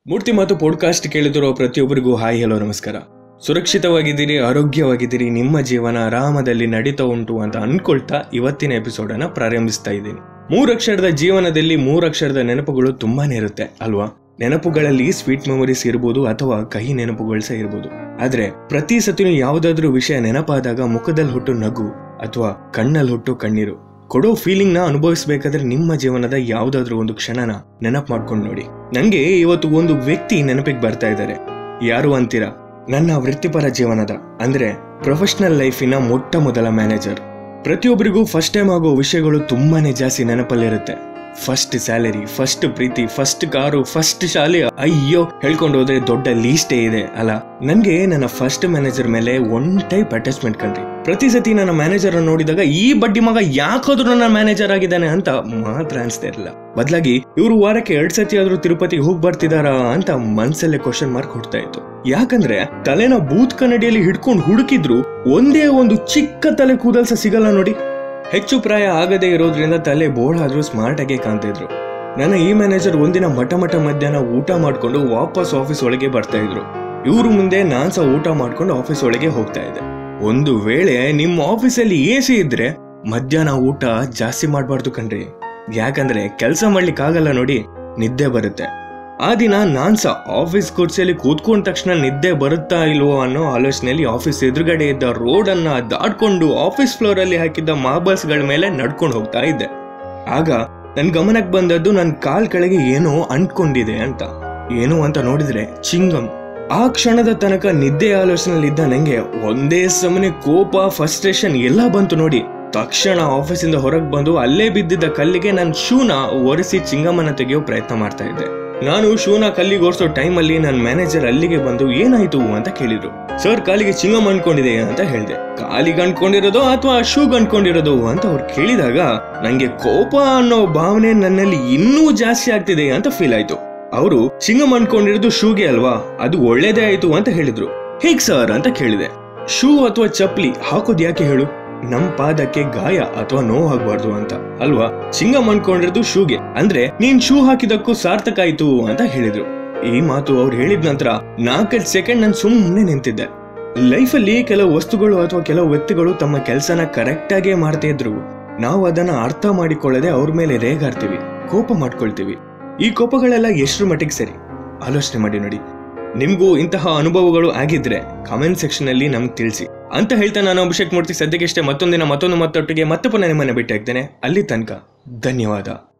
ಮೂರ್ತಿ ಮಾತು ಪಾಡ್ಕಾಸ್ಟ್ ಕೇಳಿದಿರೋ ಪ್ರತಿಯೊಬ್ಬರಿಗೂ hi hello ನಮಸ್ಕಾರ ಸುರಕ್ಷಿತವಾಗಿದ್ದೀರಿ ಆರೋಗ್ಯವಾಗಿದ್ದೀರಿ ನಿಮ್ಮ ಜೀವನ ಆರಾಮದಲ್ಲಿ ನಡೀತಾ ಉಂಟು ಅಂತ ಅನ್ಕೊಳ್ತಾ ಇವತ್ತಿನ ಎಪಿಸೋಡ್ ಅನ್ನ ಪ್ರಾರಂಭಿಸ್ತಾ ಇದ್ದೀನಿ ಮೂರಕ್ಷರದ ಜೀವನದಲ್ಲಿ ಮೂರಕ್ಷರದ ನೆನಪುಗಳು ತುಂಬಾನೇ ಇರುತ್ತೆ ಅಲ್ವಾ ನೆನಪುಗಳಲ್ಲಿ ಸ್ವೀಟ್ ಮೆಮೊರೀಸ್ ಇರ್ಬೋದು ಅಥವಾ ಕಹಿ ನೆನಪುಗಳು ಸಹ ಇರ್ಬೋದು ಆದ್ರೆ ಪ್ರತಿ ಸತಿನೂ ಯಾವುದಾದ್ರೂ ವಿಷಯ ನೆನಪಾದಾಗ ಮುಖದಲ್ಲಿ ಹುಟ್ಟು ನಗು ಅಥವಾ ಕಣ್ಣಲ್ಲಿ ಹುಟ್ಟು ಕಣ್ಣೀರು ಕೊಡೋ ಫೀಲಿಂಗ್ ನ ಅನುಭವಿಸಬೇಕಾದ್ರೆ ನಿಮ್ಮ ಜೀವನದ ಯಾವ್ದಾದ್ರು ಒಂದು ಕ್ಷಣನ ನೆನಪು ಮಾಡ್ಕೊಂಡು ನೋಡಿ ನಂಗೆ ಇವತ್ತು ಒಂದು ವ್ಯಕ್ತಿ ನೆನಪಿಗೆ ಬರ್ತಾ ಇದ್ದಾರೆ ಯಾರು ಅಂತೀರಾ ನನ್ನ ವೃತ್ತಿಪರ ಜೀವನದ ಅಂದ್ರೆ ಪ್ರೊಫೆಷನಲ್ ಲೈಫಿನ ಮೊಟ್ಟ ಮೊದಲ ಮ್ಯಾನೇಜರ್ ಪ್ರತಿಯೊಬ್ಬರಿಗೂ ಫಸ್ಟ್ ಟೈಮ್ ಆಗೋ ವಿಷಯಗಳು ತುಂಬಾನೇ ಜಾಸ್ತಿ ನೆನಪಲ್ಲಿರುತ್ತೆ ಫಸ್ಟ್ ಸ್ಯಾಲರಿ ಫಸ್ಟ್ ಪ್ರೀತಿ ಫಸ್ಟ್ ಕಾರು ಫಸ್ಟ್ ಶಾಲೆ ಅಯ್ಯೋ ಹೇಳ್ಕೊಂಡು ಹೋದ್ರೆ ದೊಡ್ಡ ಲೀಸ್ಟೇ ಇದೆ ಅಲ್ಲ ನನ್ಗೆ ನನ್ನ ಫಸ್ಟ್ ಮ್ಯಾನೇಜರ್ ಮೇಲೆ ಒನ್ ಟೈಪ್ ಅಟ್ಯಾಚ್ಮೆಂಟ್ ಕಂಡ್ರಿ ಪ್ರತಿ ಸತಿ ನನ್ನ ಮ್ಯಾನೇಜರ್ ನೋಡಿದಾಗ ಈ ಬಡ್ಡಿ ಮಗ ಯಾಕಾದ್ರೂ ನನ್ನ ಮ್ಯಾನೇಜರ್ ಆಗಿದ್ದಾನೆ ಅಂತ ಮಾತ್ರ ಅನ್ಸ್ತಾ ಇರಲಿಲ್ಲ ಬದಲಾಗಿ ಇವರು ವಾರಕ್ಕೆ ಎರಡ್ ಸತಿ ಆದ್ರೂ ತಿರುಪತಿಗೆ ಹೋಗಿ ಬರ್ತಿದಾರಾ ಅಂತ ಮನ್ಸಲ್ಲೇ ಕ್ವಶನ್ ಮಾರ್ಕ್ ಹುಡ್ತಾ ಇತ್ತು ಯಾಕಂದ್ರೆ ತಲೆನ ಬೂತ್ ಕನ್ನಡಿಯಲ್ಲಿ ಹಿಡ್ಕೊಂಡು ಹುಡುಕಿದ್ರು ಒಂದೇ ಒಂದು ಚಿಕ್ಕ ತಲೆ ಕೂದಲ್ಸ ಸಿಗಲ್ಲ ನೋಡಿ ಹೆಚ್ಚು ಪ್ರಾಯ ಆಗದೆ ಇರೋದ್ರಿಂದ ತಲೆ ಬೋಳಾದ್ರೂ ಸ್ಮಾರ್ಟ್ ಆಗಿ ಕಾಣ್ತಿದ್ರು ನನ್ನ ಈ ಮ್ಯಾನೇಜರ್ ಒಂದಿನ ಮಠ ಮಠ ಮಧ್ಯಾಹ್ನ ಊಟ ಮಾಡ್ಕೊಂಡು ವಾಪಸ್ ಆಫೀಸ್ ಒಳಗೆ ಬರ್ತಾ ಇದ್ರು ಇವ್ರು ಮುಂದೆ ನಾನ್ ಸಹ ಊಟ ಮಾಡ್ಕೊಂಡು ಆಫೀಸ್ ಒಳಗೆ ಹೋಗ್ತಾ ಇದ್ದೆ ಒಂದು ವೇಳೆ ನಿಮ್ಮ ಆಫೀಸಲ್ಲಿ ಎ ಸಿ ಇದ್ರೆ ಮಧ್ಯಾಹ್ನ ಊಟ ಜಾಸ್ತಿ ಮಾಡಬಾರ್ದು ಕಣ್ರಿ ಯಾಕಂದ್ರೆ ಕೆಲಸ ಮಾಡ್ಲಿಕ್ಕೆ ಆಗಲ್ಲ ನೋಡಿ ನಿದ್ದೆ ಬರುತ್ತೆ ಆ ದಿನ ನಾನ್ ಸಹ ಆಫೀಸ್ ಕುರ್ಚಿಯಲ್ಲಿ ಕೂತ್ಕೊಂಡ ತಕ್ಷಣ ನಿದ್ದೆ ಬರುತ್ತಾ ಇಲ್ವೋ ಅನ್ನೋ ಆಲೋಚನೆಯಲ್ಲಿ ಆಫೀಸ್ ಎದುರುಗಡೆ ಇದ್ದ ರೋಡ್ ಅನ್ನ ದಾಟ್ಕೊಂಡು ಆಫೀಸ್ ಫ್ಲೋರ್ ಅಲ್ಲಿ ಹಾಕಿದ್ದ ಮಾರ್ಬಲ್ಸ್ ಗಳ ಮೇಲೆ ನಡ್ಕೊಂಡು ಹೋಗ್ತಾ ಇದ್ದೆ ಆಗ ನನ್ ಗಮನಕ್ಕೆ ಬಂದದ್ದು ನನ್ ಕಾಲ್ ಕೆಳಗೆ ಏನೋ ಅಂಟ್ಕೊಂಡಿದೆ ಅಂತ ಏನು ಅಂತ ನೋಡಿದ್ರೆ ಚಿಂಗಂ ಆ ಕ್ಷಣದ ತನಕ ನಿದ್ದೆ ಆಲೋಚನೆಯಲ್ಲಿದ್ದ ನಂಗೆ ಒಂದೇ ಸಮನೆ ಕೋಪ ಫಸ್ಟ್ರೇಷನ್ ಎಲ್ಲ ಬಂತು ನೋಡಿ ತಕ್ಷಣ ಆಫೀಸಿಂದ ಹೊರಗೆ ಬಂದು ಅಲ್ಲೇ ಬಿದ್ದಿದ್ದ ಕಲ್ಲಿಗೆ ನನ್ನ ಶೂನ ಒರೆಸಿ ಚಿಂಗಮ್ಮನ ತೆಗೆಯೋ ಪ್ರಯತ್ನ ಮಾಡ್ತಾ ಇದ್ದೆ ನಾನು ಶೂನ ಕಲ್ಲಿಗೆ ಓಡಿಸೋ ಟೈಮಲ್ಲಿ ನನ್ನ ಮ್ಯಾನೇಜರ್ ಅಲ್ಲಿಗೆ ಬಂದು ಏನಾಯ್ತು ಅಂತ ಕೇಳಿದ್ರು ಸರ್ ಕಾಲಿಗೆ ಚಿಂಗಮ್ ಅನ್ಕೊಂಡಿದೆ ಅಂತ ಹೇಳಿದೆ ಕಾಲಿಗೆ ಅನ್ಕೊಂಡಿರೋದು ಅಥವಾ ಶೂಗ್ ಅನ್ಕೊಂಡಿರೋದು ಅಂತ ಅವ್ರು ಕೇಳಿದಾಗ ನಂಗೆ ಕೋಪ ಅನ್ನೋ ಭಾವನೆ ನನ್ನಲ್ಲಿ ಇನ್ನೂ ಜಾಸ್ತಿ ಆಗ್ತಿದೆ ಅಂತ ಫೀಲ್ ಆಯ್ತು ಅವರು ಚಿಂಗಮ್ ಅನ್ಕೊಂಡಿರೋದು ಶೂಗೆ ಅಲ್ವಾ ಅದು ಒಳ್ಳೇದೇ ಆಯ್ತು ಅಂತ ಹೇಳಿದ್ರು ಹೇಗ್ ಸರ್ ಅಂತ ಕೇಳಿದೆ ಶೂ ಅಥವಾ ಚಪ್ಲಿ ಹಾಕೋದ್ ಯಾಕೆ ಹೇಳು ನಮ್ ಪಾದಕ್ಕೆ ಗಾಯ ಅಥವಾ ನೋವು ಆಗ್ಬಾರ್ದು ಅಂತ ಅಲ್ವಾ ಚಿಂಗಮ್ ಅನ್ಕೊಂಡಿರೋದು ಶೂಗೆ ಅಂದ್ರೆ ನೀನ್ ಶೂ ಹಾಕಿದಕ್ಕೂ ಸಾರ್ಥಕ ಆಯ್ತು ಅಂತ ಹೇಳಿದ್ರು ಈ ಮಾತು ಅವ್ರು ಹೇಳಿದ ನಂತರ ನಾಲ್ಕೈದು ಸೆಕೆಂಡ್ ನಾನು ಸುಮ್ಮನೆ ನಿಂತಿದ್ದೆ ಲೈಫಲ್ಲಿ ಕೆಲವು ವಸ್ತುಗಳು ಅಥವಾ ಕೆಲವು ವ್ಯಕ್ತಿಗಳು ತಮ್ಮ ಕೆಲಸನ ಕರೆಕ್ಟ್ ಆಗೇ ಮಾಡ್ತಾ ಇದ್ರು ನಾವು ಅದನ್ನ ಅರ್ಥ ಮಾಡಿಕೊಳ್ಳದೆ ಅವ್ರ ಮೇಲೆ ರೇಗಾಡ್ತೀವಿ ಕೋಪ ಮಾಡ್ಕೊಳ್ತೀವಿ ಈ ಕೋಪಗಳೆಲ್ಲ ಎಷ್ಟರ ಮಟ್ಟಿಗೆ ಸರಿ ಆಲೋಚನೆ ಮಾಡಿ ನೋಡಿ ನಿಮ್ಗೂ ಇಂತಹ ಅನುಭವಗಳು ಆಗಿದ್ರೆ ಕಾಮೆಂಟ್ ಸೆಕ್ಷನ್ ಅಲ್ಲಿ ನಮ್ಗೆ ತಿಳಿಸಿ ಅಂತ ಹೇಳ್ತಾ ನಾನು ಅಭಿಷೇಕ್ ಮೂರ್ತಿ ಸದ್ಯಕ್ಕೆ ಮತ್ತೊಂದಿನ ಮತ್ತೊಂದು ಮತ್ತೊಟ್ಟಿಗೆ ಮತ್ತೆ ಪುನಃ ನಿಮ್ಮನ್ನ ಭೇಟಿ ಆಗ್ತೇನೆ ಅಲ್ಲಿ ತನಕ ಧನ್ಯವಾದ